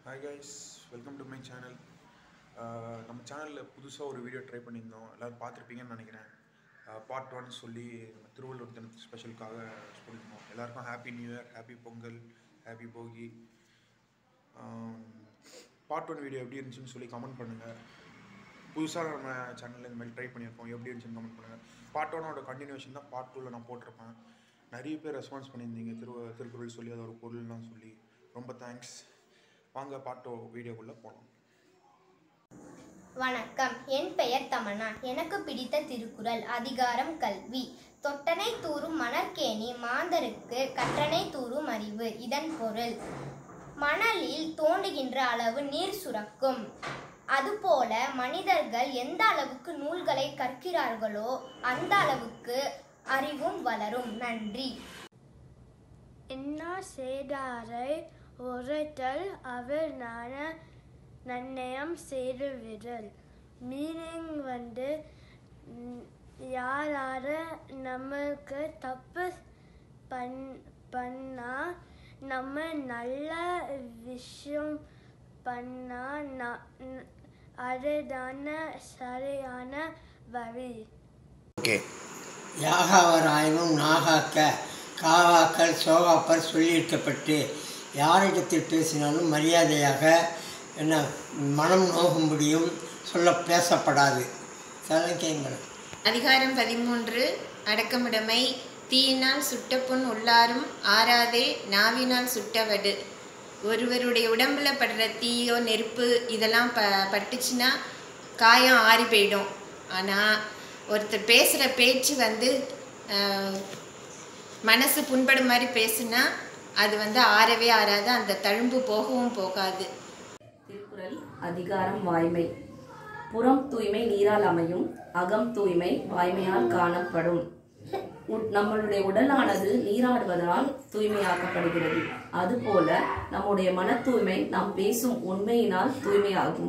hi guys welcome to my channel நம்ம சேனலில் புதுசாக ஒரு வீடியோ ட்ரை பண்ணியிருந்தோம் எல்லோரும் பார்த்துருப்பீங்கன்னு நினைக்கிறேன் பார்ட் ஒன் சொல்லி நம்ம திருவள்ளூர் தினத்து ஸ்பெஷலுக்காக சொல்லியிருந்தோம் எல்லாருக்கும் happy new year happy Pongal happy போகி பார்ட் ஒன் வீடியோ எப்படி இருந்துச்சுன்னு சொல்லி கமெண்ட் பண்ணுங்கள் புதுசாக நம்ம சேனலில் இந்த மாதிரி ட்ரை பண்ணியிருக்கோம் எப்படி இருந்துச்சுன்னு கமெண்ட் பண்ணுங்கள் பார்ட் ஒனோட கண்டினியூஷன் தான் பார்ட் டூவில் நான் போட்டிருப்பேன் நிறைய பேர் ரெஸ்பான்ஸ் பண்ணியிருந்தீங்க திரு திருக்குறள் சொல்லி அது ஒரு பொருள்லாம் சொல்லி ரொம்ப தேங்க்ஸ் வாங்க பாட்டோ வீடியோக்குள்ளே போகலாம் வணக்கம் என் பெயர் தமன்னா எனக்கு பிடித்த திருக்குறள் அதிகாரம் கல்வி தொட்டனை தூறும் மணற்கேணி மாந்தருக்கு கற்றனை தூறும் அறிவு இதன் பொருள் மணலில் தோண்டுகின்ற அளவு நீர் சுரக்கும் அதுபோல மனிதர்கள் எந்த அளவுக்கு நூல்களை கற்கிறார்களோ அந்த அளவுக்கு அறிவும் வளரும் நன்றி இன்னா செய்தாரை உரைத்தல் அவர் நான நன்னயம் செய்து விடல் மீனிங் வந்து ம், யாரார நம்மளுக்கு தப்பு பண் பண்ணா நம்ம நல்ல விஷயம் பண்ணா ந- ந- அதுதான சரியான வழி ஓகே யாகாவர் ஆயினும் நாகாக்க காவாக்கல் சோகாப்பர் சொல்லியிருக்கப்பட்டு யாரிடத்தில் பேசினாலும் மரியாதையாக என்ன மனம் நோகும்படியும் சொல்ல பேசப்படாது தலைக்கைங்கள் அதிகாரம் பதிமூன்று அடக்கமுடைமை தீயினால் சுட்ட புண் உள்ளாரும் ஆறாதே நாவினால் சுட்டவடு ஒருவருடைய உடம்புல படுற தீயோ நெருப்பு இதெல்லாம் ப பட்டுச்சுன்னா காயம் ஆறி போயிடும் ஆனால் ஒருத்தர் பேசுகிற பேச்சு வந்து ஆஹ், மனசு புண்படும் மாதிரி பேசுனா அது வந்து ஆறவே ஆறாது அந்த தழும்பு போகவும் போகாது திருக்குறள் அதிகாரம் வாய்மை புறம் தூய்மை நீரால் அமையும் அகம் தூய்மை வாய்மையால் காணப்படும் உட்- நம்மளுடைய உடலானது நீராடுவதனால் தூய்மையாக்கப்படுகிறது அதுபோல நம்முடைய மன தூய்மை நாம் பேசும் உண்மையினால் தூய்மையாகும்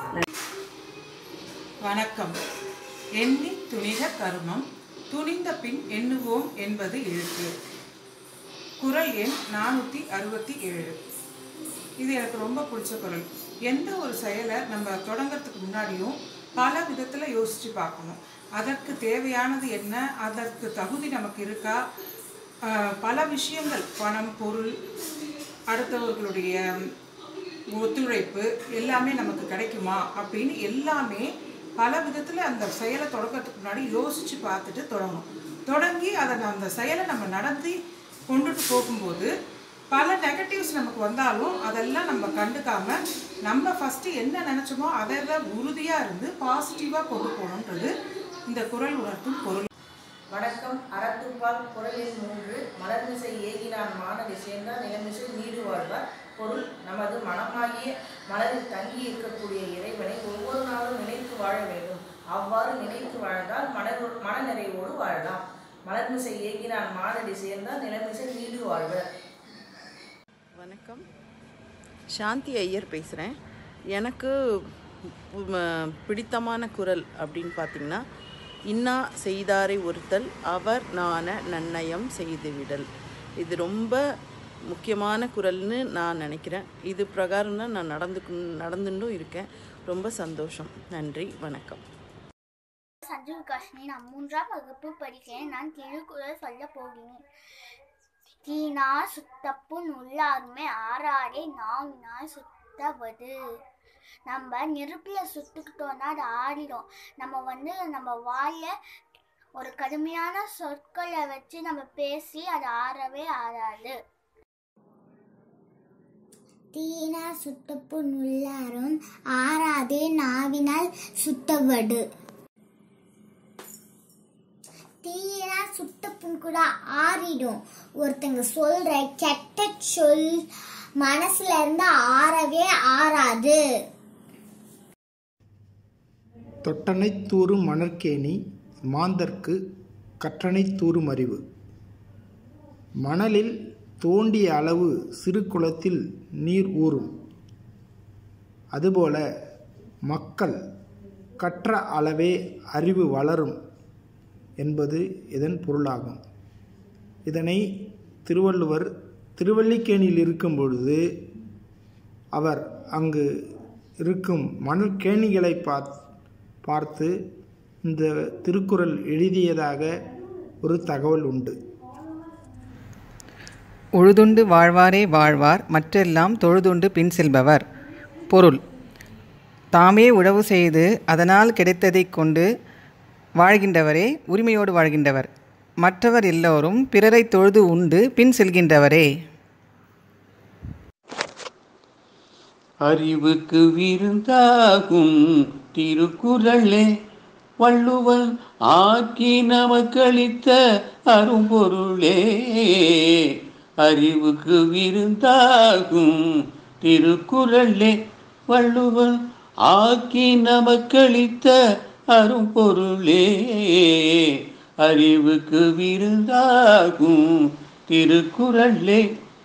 வணக்கம் எண்ணி துணிக கருமம் துணிந்த பின் எண்ணுவோம் என்பது எழுத்து குறள் எண் நானூற்றி அறுபத்தி ஏழு இது எனக்கு ரொம்ப பிடிச்ச குறள் எந்த ஒரு செயலை நம்ம தொடங்கிறதுக்கு முன்னாடியும் பல விதத்தில் யோசித்து பார்க்கணும் அதற்கு தேவையானது என்ன அதற்கு தகுதி நமக்கு இருக்கா ஆஹ் பல விஷயங்கள் பணம் பொருள் அடுத்தவர்களுடைய ஒத்துழைப்பு எல்லாமே நமக்கு கிடைக்குமா அப்படின்னு எல்லாமே பல விதத்தில் அந்த செயலை தொடக்கிறதுக்கு முன்னாடி யோசித்து பார்த்துட்டு தொடங்கணும் தொடங்கி அதை நான் அந்த செயலை நம்ம நடத்தி கொண்டுட்டு போகும்போது பல நெகட்டிவ்ஸ் நமக்கு வந்தாலும் அதெல்லாம் நம்ம கண்டுக்காம நம்ம ஃபஸ்ட்டு என்ன நினச்சோமோ அதெல்லாம் உறுதியாக இருந்து பாசிட்டிவாக கொண்டு போகணுன்றது இந்த குறள் உணர்த்தும் பொருள் வணக்கம் அறத்துப்பால் குரலில் மூன்று மலர்மிசை ஏகினான் மானடி சேர்ந்தார் நிலமிசை நீடு வாழ்வார் பொருள் நமது மனமாகிய மலரில் தங்கி இருக்கக்கூடிய இறைவனை ஒவ்வொரு நாளும் நினைத்து வாழ வேண்டும் அவ்வாறு நினைத்து வாழ்ந்தால் மன மனநிறைவோடு வாழலாம் மலர்மிசை ஏகினான் மானடி சேர்ந்தால் நிலமிசை நீடு வாழ்வர் வணக்கம் சாந்தி ஐயர் பேசுகிறேன் எனக்கு பு- ம- பிடித்தமான குரல் அப்படின்னு பார்த்தீங்கன்னா இன்னா செய்தாரை ஒருத்தல் அவர் நான நன்னயம் செய்துவிடல் இது ரொம்ப முக்கியமான குரல்னு நான் நினைக்கிறேன் இது பிரகாரம் தான் நான் நடந்து நடந்துட்டும் இருக்கேன் ரொம்ப சந்தோஷம் நன்றி வணக்கம் சஞ்சீவ் காஷ்மி நான் மூன்றாம் வகுப்பு படிக்கிறேன் நான் திருக்குறள் சொல்ல போகிறேன் தீனா சுத்தப்புண் உள்ளாருமே ஆறாரே நாவினா சுத்தவது நம்ம நெருப்பில் சுட்டுக்கிட்டோம்னா அது ஆறிடும் நம்ம வந்து நம்ம வாய ஒரு கடுமையான சொற்களை வச்சு நம்ம பேசி அது ஆறவே ஆறாது தீனா சுட்டப்பு நுள்ளாரும் ஆறாதே நாவினால் சுட்டவடு தீனா சுட்டப்புண் கூட ஆறிடும் ஒருத்தங்க சொல்ற கெட்ட சொல் மனசுல இருந்து ஆறவே ஆறாது தொட்டனை தூறும் மணற்கேணி மாந்தர்க்கு கற்றனை தூறும் அறிவு மணலில் தோண்டிய அளவு சிறு குளத்தில் நீர் ஊறும் அதுபோல மக்கள் கற்ற அளவே அறிவு வளரும் என்பது இதன் பொருளாகும் இதனை திருவள்ளுவர் திருவல்லிக்கேணியில் இருக்கும் பொழுது அவர் அங்கு இருக்கும் மணல் கேணிகளை பார்த்து இந்த திருக்குறள் எழுதியதாக ஒரு தகவல் உண்டு உழுதுண்டு வாழ்வாரே வாழ்வார் மற்றெல்லாம் தொழுதுண்டு பின் செல்பவர் பொருள் தாமே உழவு செய்து அதனால் கிடைத்ததைக் கொண்டு வாழ்கின்றவரே உரிமையோடு வாழ்கின்றவர் மற்றவர் எல்லோரும் பிறரை தொழுது உண்டு பின் செல்கின்றவரே அறிவுக்கு விருந்தாகும் திருக்குறளே வள்ளுவன் ஆக்கி நமக்களித்த அரும்பொருளே அறிவுக்கு விருந்தாகும் திருக்குறளே வள்ளுவன் ஆக்கி நமக்களித்த அரும்பொருளே அறிவுக்கு விருந்தாகும் திருக்குறளே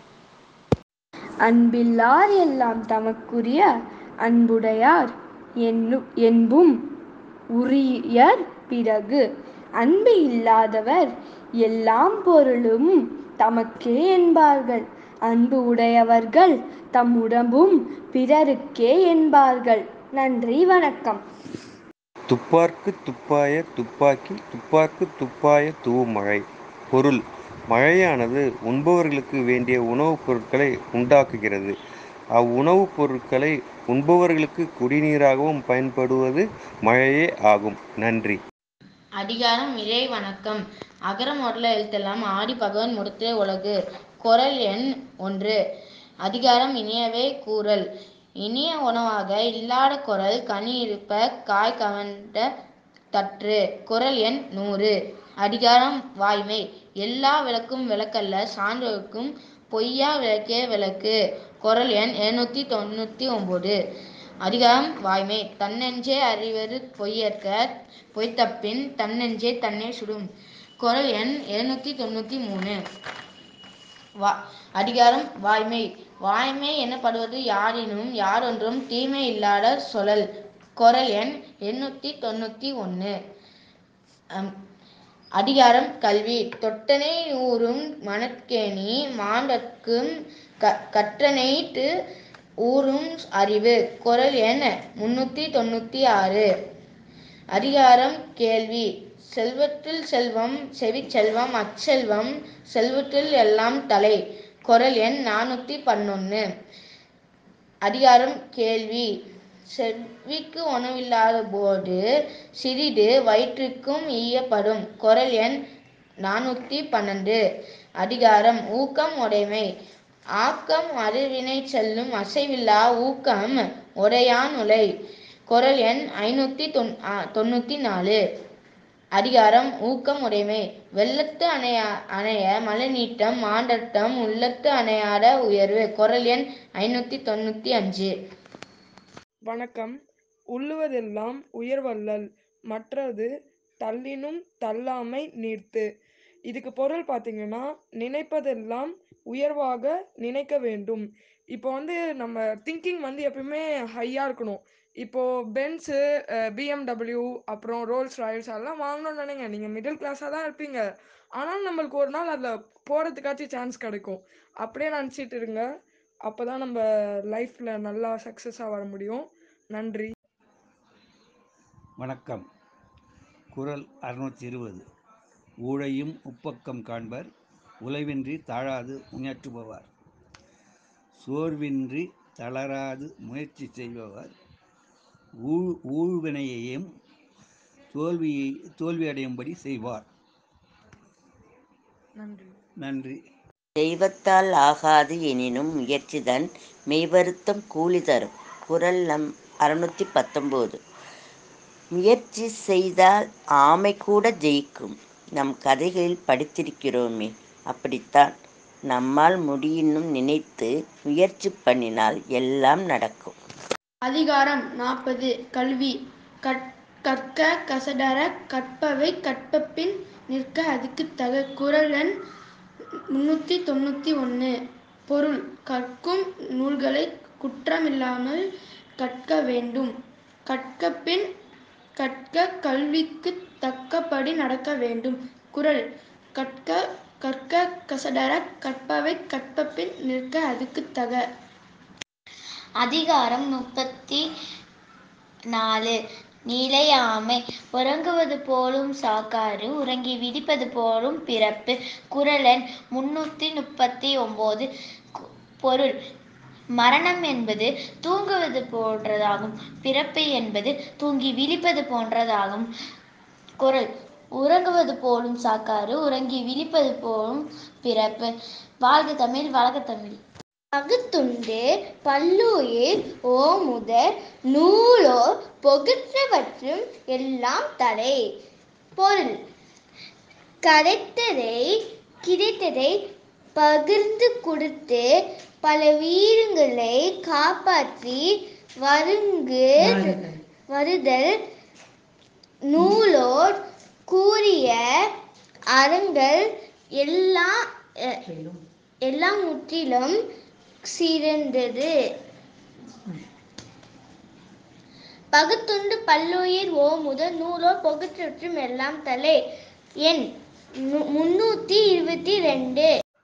அன்பில்லார் எல்லாம் தமக்குரிய அன்புடையார் என்னு என்பும் உரியர் பிறகு அன்பு இல்லாதவர் எல்லாம் பொருளும் தமக்கே என்பார்கள் அன்பு உடையவர்கள் தம் உடம்பும் பிறருக்கே என்பார்கள் நன்றி வணக்கம் துப்பார்க்கு துப்பாய துப்பாக்கி துப்பார்க்கு துப்பாய தூமழை பொருள் மழையானது உண்பவர்களுக்கு வேண்டிய உணவுப் பொருட்களை உண்டாக்குகிறது அவ்வுணவுப் பொருட்களை உண்பவர்களுக்கு குடிநீராகவும் பயன்படுவது மழையே ஆகும் நன்றி அதிகாரம் இறை வணக்கம் அகர முதல எழுத்தெல்லாம் ஆடி பகவன் முடத்தே உலகு குரல் எண் ஒன்று அதிகாரம் இனியவே கூறல் இனிய உணவாக இல்லாத குரல் கனி இருப்ப காய் கவண்ட தற்று குரல் எண் நூறு அதிகாரம் வாய்மை எல்லா விளக்கும் விளக்கல்ல சான்றோருக்கும் பொய்யா விளக்கே விளக்கு குரல் எண் எழுநூற்றி தொண்ணூற்றி ஒம்பது அதிகாரம் வாய்மை தன்னெஞ்சே அறிவது பொய்யற்க பொய்த்தப்பின் தன்னெஞ்சே தன்னே சுடும் குரல் எண் எழுநூற்றி தொண்ணூற்றி மூணு வா அதிகாரம் வாய்மை வாய்மை எனப்படுவது யாரினும் யாரொன்றும் தீமை இல்லாத சொலல் குரல் எண் எண்ணூற்றி தொண்ணூற்றி ஒன்று அதிகாரம் கல்வி தொட்டனை ஊறும் மணற்கேணி மாண்டற்கும் க கற்றனைட்டு ஊறும் அறிவு குரல் எண் முன்னூற்றி தொண்ணூற்றி ஆறு அதிகாரம் கேள்வி செல்வத்தில் செல்வம் செவிச்செல்வம் அச்செல்வம் செல்வத்தில் எல்லாம் தலை குரல் எண் நானூற்றி பதினொன்று அதிகாரம் கேள்வி செவ்விக்கு உணவில்லாத போது சிறிது வயிற்றுக்கும் ஈயப்படும் குரல் எண் நானூற்றி பன்னெண்டு அதிகாரம் ஊக்கம் உடைமை ஆக்கம் அறிவினை செல்லும் அசைவில்லா ஊக்கம் உடையான் உலை குரல் எண் ஐநூற்றி தொன் தொண்ணூற்றி நாலு அதிகாரம் ஊக்கம் உடைமை வெள்ளத்து அணைய அணைய மழைநீட்டம் மாண்டட்டம் உள்ளத்து அணையாத உயர்வு குரல் எண் ஐநூற்றி தொண்ணூற்றி அஞ்சு வணக்கம் உள்ளுவதெல்லாம் உயர்வல்லல் மற்றது தள்ளினும் தள்ளாமை நீர்த்து இதுக்கு பொருள் பார்த்தீங்கன்னா நினைப்பதெல்லாம் உயர்வாக நினைக்க வேண்டும் இப்போ வந்து நம்ம திங்கிங் வந்து எப்பயுமே ஹையாக இருக்கணும் இப்போது பென்ஸு பிஎம்டபிள்யூ அப்புறம் ரோல்ஸ் ராயல்ஸ் அதெல்லாம் வாங்கணும்னு நினைங்க நீங்கள் மிடில் கிளாஸாக தான் இருப்பீங்க ஆனால் நம்மளுக்கு ஒரு நாள் அதில் போகிறதுக்காச்சும் சான்ஸ் கிடைக்கும் அப்படியே நினச்சிட்டு இருங்க அப்போ தான் நம்ம லைஃப்பில் நல்லா சக்ஸஸாக வர முடியும் நன்றி வணக்கம் குரல் அறுநூற்றி இருபது ஊழையும் உப்பக்கம் காண்பர் உழைவின்றி தாழாது முயற்றுபவர் சோர்வின்றி தளராது முயற்சி செய்பவர் ஊ ஊழ்வினையையும் தோல்வியை தோல்வியடையும்படி செய்வார் நன்றி நன்றி தெய்வத்தால் ஆகாது எனினும் முயற்சிதன் மெய்வருத்தம் கூலி தரும் குரல் நம் அறுநூற்றி பத்தொம்போது முயற்சி செய்தால் ஆமை கூட ஜெயிக்கும் நம் கதைகளில் படித்திருக்கிறோமே அப்படித்தான் நம்மால் முடியும்னு நினைத்து முயற்சி பண்ணினால் எல்லாம் நடக்கும் அதிகாரம் நாற்பது கல்வி கற் கற்க கசடர கற்பவை கற்பப்பின் நிற்க அதுக்கு தக குரல் எண் முன்னூற்றி தொண்ணூற்றி ஒன்று பொருள் கற்கும் நூல்களை குற்றமில்லாமல் கற்க வேண்டும் கற்கப்பின் கற்க கல்விக்கு தக்கபடி நடக்க வேண்டும் குரல் கற்க கற்க கசடர கற்பவை கற்பப்பின் நிற்க அதுக்கு தக அதிகாரம் முப்பத்தி நாலு நிலையாமை உறங்குவது போலும் சாக்காறு உறங்கி விதிப்பது போலும் பிறப்பு குரலன் முன்னூற்றி முப்பத்தி ஒம்பது பொருள் மரணம் என்பது தூங்குவது போன்றதாகும் பிறப்பு என்பது தூங்கி விழிப்பது போன்றதாகும் குரல் உறங்குவது போலும் சாக்காறு உறங்கி விழிப்பது போலும் பிறப்பு வாழ்க தமிழ் வளக தமிழ் பகுத்துண்டு பல்லுயிர் ஓமுதர் நூலோர் பொகுற்றவற்றும் எல்லாம் தலை பொருள் கிடைத்ததை கிடைத்ததை பகிர்ந்து கொடுத்து பல வீரங்களை காப்பாற்றி வருங்கு வருதல் நூலோர் கூறிய அறங்கள் எல்லாம் அஹ், எல்லாம் முற்றிலும் சிறந்தது பகுத்துண்டு பல்லுயிர் ஓ முதல் நூலோ பொகுற்றற்றும் எல்லாம் தலை எண் மு- முன்னூத்தி இருபத்தி ரெண்டு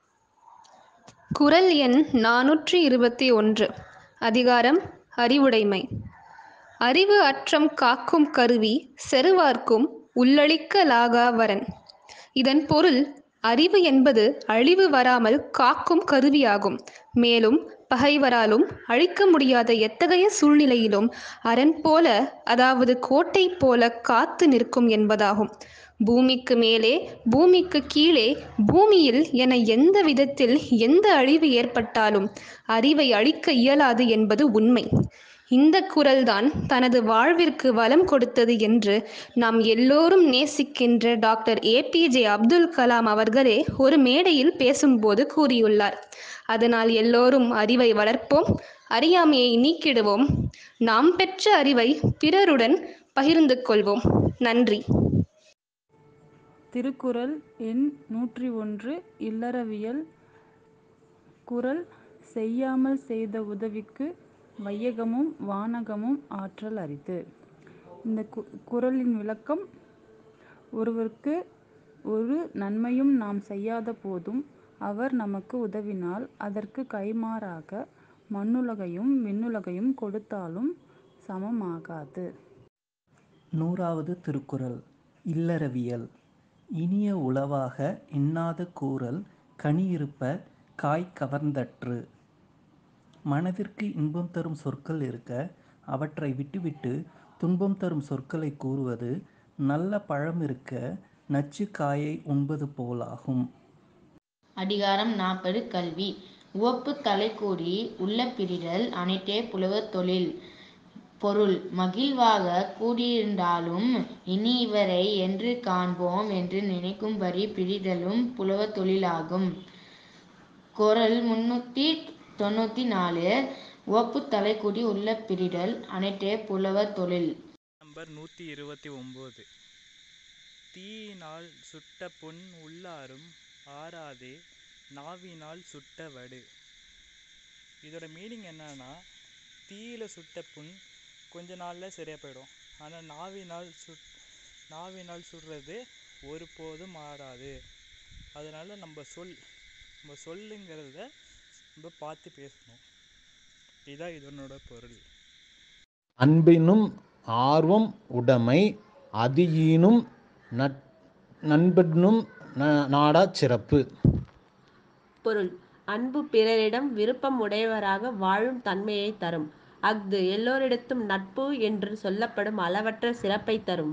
குரல் எண் நானூற்றி இருபத்தி ஒன்று அதிகாரம் அறிவுடைமை அறிவு அற்றம் காக்கும் கருவி செருவார்க்கும் உள்ளளிக்கலாகா வரன் இதன் பொருள் அறிவு என்பது அழிவு வராமல் காக்கும் கருவியாகும் மேலும் பகைவராலும் அழிக்க முடியாத எத்தகைய சூழ்நிலையிலும் அரண் போல அதாவது கோட்டை போல காத்து நிற்கும் என்பதாகும் பூமிக்கு மேலே பூமிக்கு கீழே பூமியில் என எந்த விதத்தில் எந்த அழிவு ஏற்பட்டாலும் அறிவை அழிக்க இயலாது என்பது உண்மை இந்த குரல்தான் தனது வாழ்விற்கு வளம் கொடுத்தது என்று நாம் எல்லோரும் நேசிக்கின்ற டாக்டர் ஏபிஜே அப்துல் கலாம் அவர்களே ஒரு மேடையில் பேசும்போது கூறியுள்ளார் அதனால் எல்லோரும் அறிவை வளர்ப்போம் அறியாமையை நீக்கிடுவோம் நாம் பெற்ற அறிவை பிறருடன் பகிர்ந்து கொள்வோம் நன்றி திருக்குறள் எண் நூற்றி ஒன்று இல்லறவியல் குறள் செய்யாமல் செய்த உதவிக்கு வையகமும் வானகமும் ஆற்றல் அரிது இந்த கு குறளின் விளக்கம் ஒருவருக்கு ஒரு நன்மையும் நாம் செய்யாத போதும் அவர் நமக்கு உதவினால் அதற்கு கைமாறாக மண்ணுலகையும் விண்ணுலகையும் கொடுத்தாலும் சமமாகாது நூறாவது திருக்குறள் இல்லறவியல் இனிய உளவாக இன்னாத கூறல் கனியிருப்ப காய் கவர்ந்தற்று மனதிற்கு இன்பம் தரும் சொற்கள் இருக்க அவற்றை விட்டுவிட்டு துன்பம் தரும் சொற்களை கூறுவது நல்ல பழம் இருக்க நச்சு காயை உண்பது போலாகும் அதிகாரம் நாற்பது கல்வி உவப்பு தலைக்கூடி உள்ள பிரிதல் அனைத்தே புலவர் தொழில் பொருள் மகிழ்வாக கூடியிருந்தாலும் இனி இவரை என்று காண்போம் என்று நினைக்கும்படி பிரிதலும் புலவர் தொழிலாகும் குறள் முன்னூற்றி தொண்ணூற்றி நாலு உவப்பு தலைக்கூடி உள்ள பிரிதல் அனைத்தே புலவர் தொழில் நம்பர் நூற்றி இருபத்தி ஒம்பது தீயினால் சுட்ட புண் உள்ளாரும் ஆறாதே நாவினால் சுட்ட வடு இதோட மீனிங் என்னன்னா தீயில சுட்ட புண் கொஞ்ச நாளில் சரியாக போயிடும் ஆனால் நாவினால் சுட் நாவினால் சுடுறது ஒருபோதும் மாறாது அதனால் நம்ம சொல் நம்ம சொல்லுங்கிறத நம்ம பார்த்து பேசணும் இதுதான் இதனோட பொருள் அன்பினும் ஆர்வம் உடைமை அதியீனும் நட் நண்பனும் ந- நாடாச் சிறப்பு பொருள் அன்பு பிறரிடம் விருப்பம் உடையவராக வாழும் தன்மையை தரும் அஃது எல்லோரிடத்தும் நட்பு என்று சொல்லப்படும் அளவற்ற சிறப்பை தரும்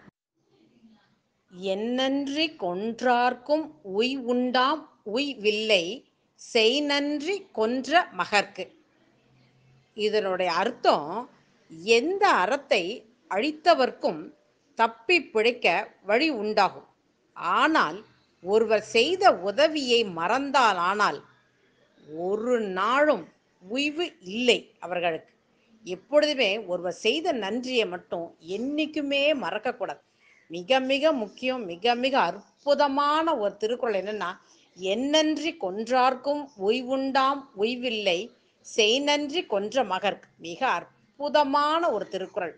எந்நன்றி கொன்றார்க்கும் உய் உண்டாம் உய் வில்லை செய் நன்றி கொன்ற மகர்க்கு இதனுடைய அர்த்தம் எந்த அறத்தை அழித்தவர்க்கும் தப்பி பிழைக்க வழி உண்டாகும் ஆனால் ஒருவர் செய்த உதவியை மறந்தாலானால் ஒரு நாளும் உய்வு இல்லை அவர்களுக்கு எப்பொழுதுமே ஒருவர் செய்த நன்றியை மட்டும் என்னைக்குமே மறக்கக்கூடாது மிக மிக முக்கியம் மிக மிக அற்புதமான ஒரு திருக்குறள் என்னன்னா என்னன்றி கொன்றார்க்கும் உய்வுண்டாம் உய்வில்லை செய் நன்றி கொன்ற மகர்க்கு மிக அற்புதமான ஒரு திருக்குறள்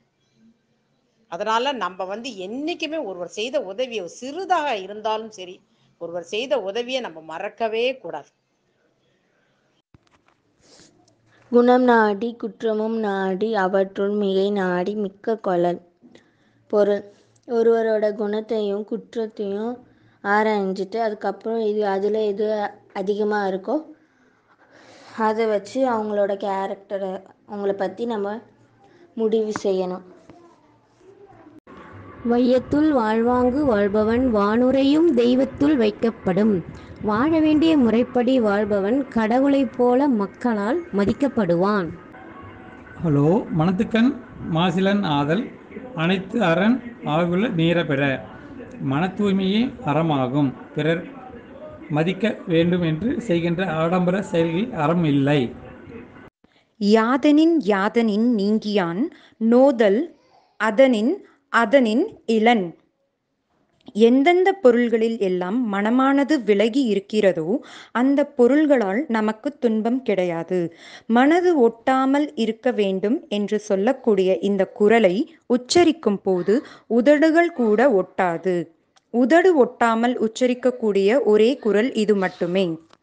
அதனால நம்ம வந்து என்னைக்குமே ஒருவர் செய்த உதவியை சிறிதாக இருந்தாலும் சரி ஒருவர் செய்த உதவியை நம்ம மறக்கவே கூடாது குணம் நாடி குற்றமும் நாடி அவற்றுள் மிகை நாடி மிக்க கொளல் பொருள் ஒருவரோட குணத்தையும் குற்றத்தையும் ஆராய்ஞ்சிட்டு அதுக்கப்புறம் இது அதில் எது அதிகமாக இருக்கோ அதை வச்சு அவங்களோட கேரக்டரை அவங்கள பற்றி நம்ம முடிவு செய்யணும் வையத்துள் வாழ்வாங்கு வாழ்பவன் வானுரையும் தெய்வத்துள் வைக்கப்படும் வாழ வேண்டிய முறைப்படி வாழ்பவன் கடவுளைப் போல மக்களால் மதிக்கப்படுவான் ஹலோ மனத்துக்கண் மாசிலன் ஆதல் அனைத்து அரண் ஆகுல நீர பெற மன தூய்மையே அறமாகும் பிறர் மதிக்க வேண்டும் என்று செய்கின்ற ஆடம்பர செயல்களில் அறம் இல்லை யாதனின் யாதனின் நீங்கியான் நோதல் அதனின் அதனின் இளன் எந்தெந்த பொருள்களில் எல்லாம் மனமானது விலகி இருக்கிறதோ அந்த பொருள்களால் நமக்கு துன்பம் கிடையாது மனது ஒட்டாமல் இருக்க வேண்டும் என்று சொல்லக்கூடிய இந்த குரலை உச்சரிக்கும் போது உதடுகள் கூட ஒட்டாது உதடு ஒட்டாமல் உச்சரிக்கக்கூடிய ஒரே குரல் இது மட்டுமே